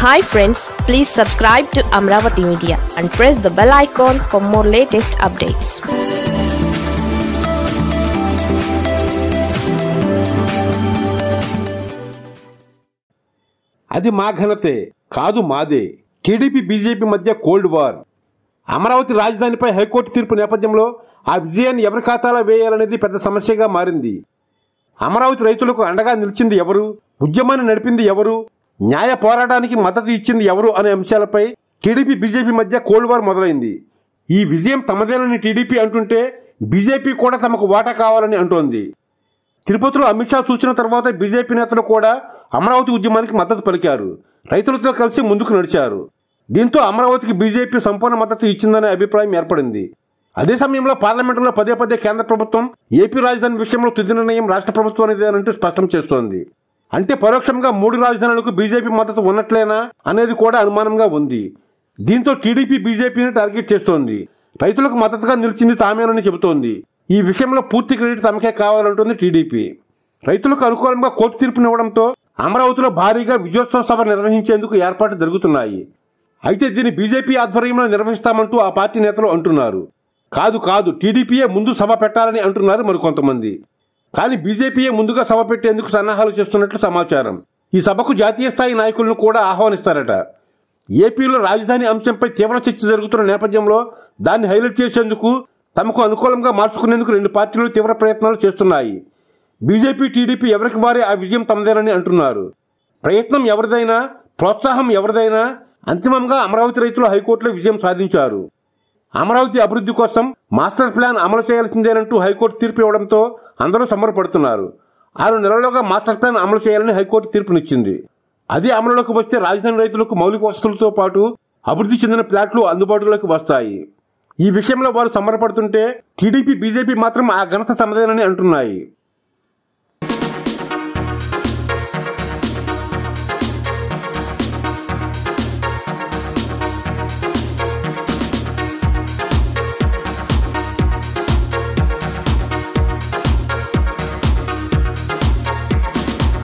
hi friends please subscribe to Amaravati media and press the bell icon for more latest updates అది మా ఘనతే కాదు మాదే టీడీపీ బీజేపీ మధ్య కోల్డ్ వార్ అమరావతి రాజధానిపై హైకోర్టు తీర్పు నేపథ్యంలో ఆ విజయాన్ని ఎవరి ఖాతాలో వేయాలనేది పెద్ద సమస్యగా మారింది అమరావతి రైతులకు అండగా నిలిచింది ఎవరు ఉద్యమాన్ని నడిపింది ఎవరు న్యాయ పోరాటానికి మద్దతు ఇచ్చింది ఎవరు అనే అంశాలపై టీడీపీ బీజేపీ మధ్య కోల్డ్ వార్ మొదలైంది ఈ విజయం తమదేనని టీడీపీ అంటుంటే బీజేపీ కూడా తమకు వాటా కావాలని అంటోంది తిరుపతిలో అమిత్ షా సూచన తర్వాత బీజేపీ నేతలు కూడా అమరావతి ఉద్యమానికి మద్దతు పలికారు రైతులతో కలిసి ముందుకు నడిచారు దీంతో అమరావతికి బీజేపీ సంపూర్ణ మద్దతు ఇచ్చిందనే అభిప్రాయం ఏర్పడింది అదే సమయంలో పార్లమెంటులో పదే పదే కేంద్ర ప్రభుత్వం ఏపీ రాజధాని విషయంలో తుది నిర్ణయం రాష్ట్ర ప్రభుత్వానిదేనంటూ స్పష్టం చేస్తోంది అంటే పరోక్షంగా మూడు రాజధానులకు బీజేపీ మద్దతు ఉన్నట్లేనా అనేది కూడా అనుమానంగా ఉంది దీంతో టీడీపీ బీజేపీని టార్గెట్ చేస్తోంది రైతులకు మద్దతుగా నిలిచింది తామేనని చెబుతోంది ఈ విషయంలో పూర్తి క్రెడిట్ తమకే కావాలంటుంది టీడీపీ రైతులకు అనుకూలంగా కోర్టు తీర్పునివ్వడంతో అమరావతిలో భారీగా విజయోత్సవ సభ నిర్వహించేందుకు ఏర్పాట్లు జరుగుతున్నాయి అయితే దీన్ని బీజేపీ ఆధ్వర్యంలో నిర్వహిస్తామంటూ ఆ పార్టీ నేతలు అంటున్నారు కాదు కాదు టీడీపీయే ముందు సభ పెట్టాలని అంటున్నారు మరికొంతమంది కానీ బీజేపీయే ముందుగా సభ పెట్టేందుకు సన్నాహాలు చేస్తున్నట్లు సమాచారం ఈ సభకు జాతీయ స్థాయి నాయకులను కూడా ఆహ్వానిస్తారట ఏపీలో రాజధాని అంశంపై తీవ్ర చర్చ జరుగుతున్న నేపథ్యంలో దాన్ని హైలైట్ చేసేందుకు తమకు అనుకూలంగా మార్చుకునేందుకు రెండు పార్టీలు తీవ్ర ప్రయత్నాలు చేస్తున్నాయి బీజేపీ టీడీపీ ఎవరికి వారే ఆ విజయం తమదేనని అంటున్నారు ప్రయత్నం ఎవరిదైనా ప్రోత్సాహం ఎవరిదైనా అంతిమంగా అమరావతి రైతులు హైకోర్టులో విజయం సాధించారు అమరావతి అభివృద్ధి కోసం మాస్టర్ ప్లాన్ అమలు చేయాల్సిందేనంటూ హైకోర్టు తీర్పు ఇవ్వడంతో అందరూ సంబరపడుతున్నారు ఆరు నెలలుగా మాస్టర్ ప్లాన్ అమలు చేయాలని హైకోర్టు తీర్పునిచ్చింది అది అమలులోకి వస్తే రాజధాని రైతులకు మౌలిక వసతులతో పాటు అభివృద్ధి చెందిన ప్లాట్లు అందుబాటులోకి వస్తాయి ఈ విషయంలో వారు సంబరపడుతుంటే టీడీపీ బీజేపీ మాత్రం ఆ ఘనత సమదేనని అంటున్నాయి